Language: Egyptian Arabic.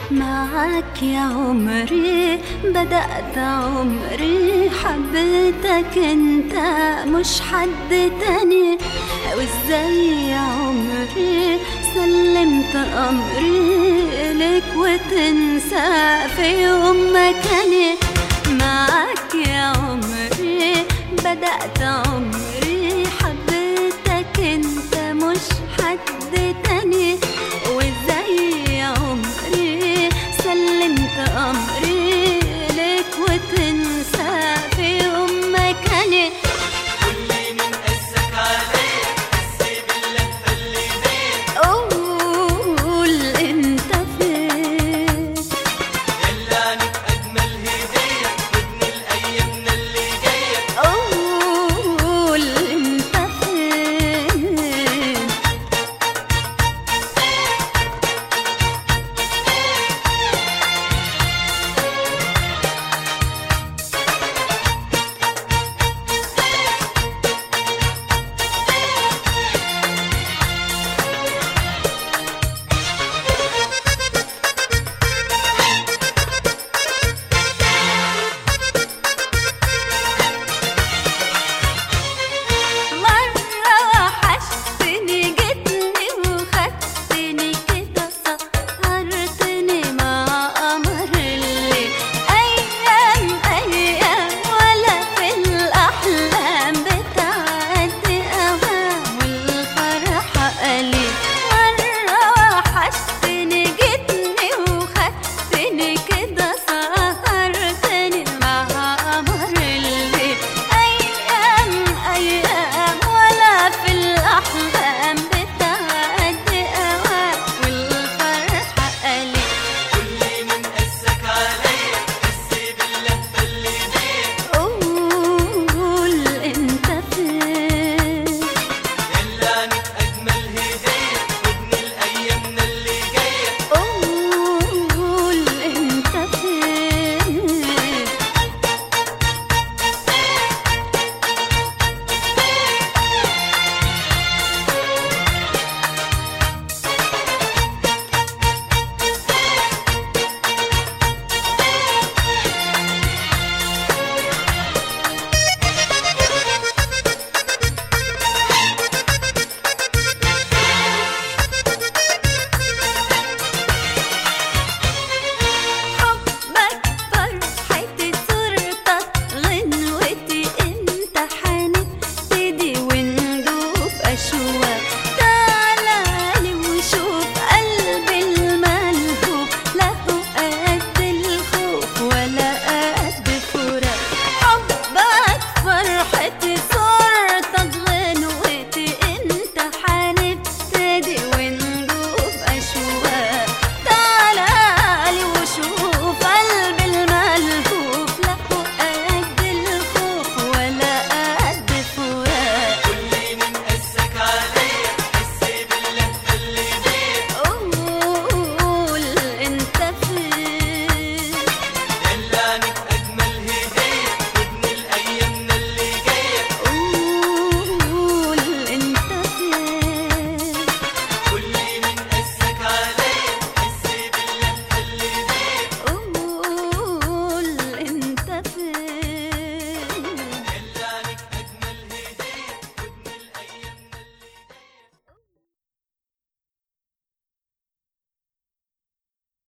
معاك يا عمري بدأت عمري حبيتك انت مش حد تاني وازاي يا عمري سلمت امري لك وتنسى في يوم مكاني معاك يا عمري بدأت عمري حبيتك انت مش حد تاني وازاي يا عمري سلمت امري لك وتنسى في يوم مكاني قولي من قسك عليا حسي باللفة اللي بيا قول انت فين يلا عنك أجمل هدية ابن الأيامنا اللي جاية قول انت فين مرة وحشتني جيتني وخدتني كده سهرتني مع قمر الليل أيام أيام ولا في الأحلام بتعدي أوام والفرحة قليل مرة وحشتني جيتني وخدتني كده سهرتني مع قمر الليل أيام أيام ولا في الأحلام بتعدي أوام والفرحة قليل قولي من قسك عليا حسي باللفة اللي بيا قول انت فين يلا عنك أجمل هدية ابن الأيامنا اللي جاية قول انت فين حبك فرحتي صورتك غنوتي انت حنبتدي وندوب اشواق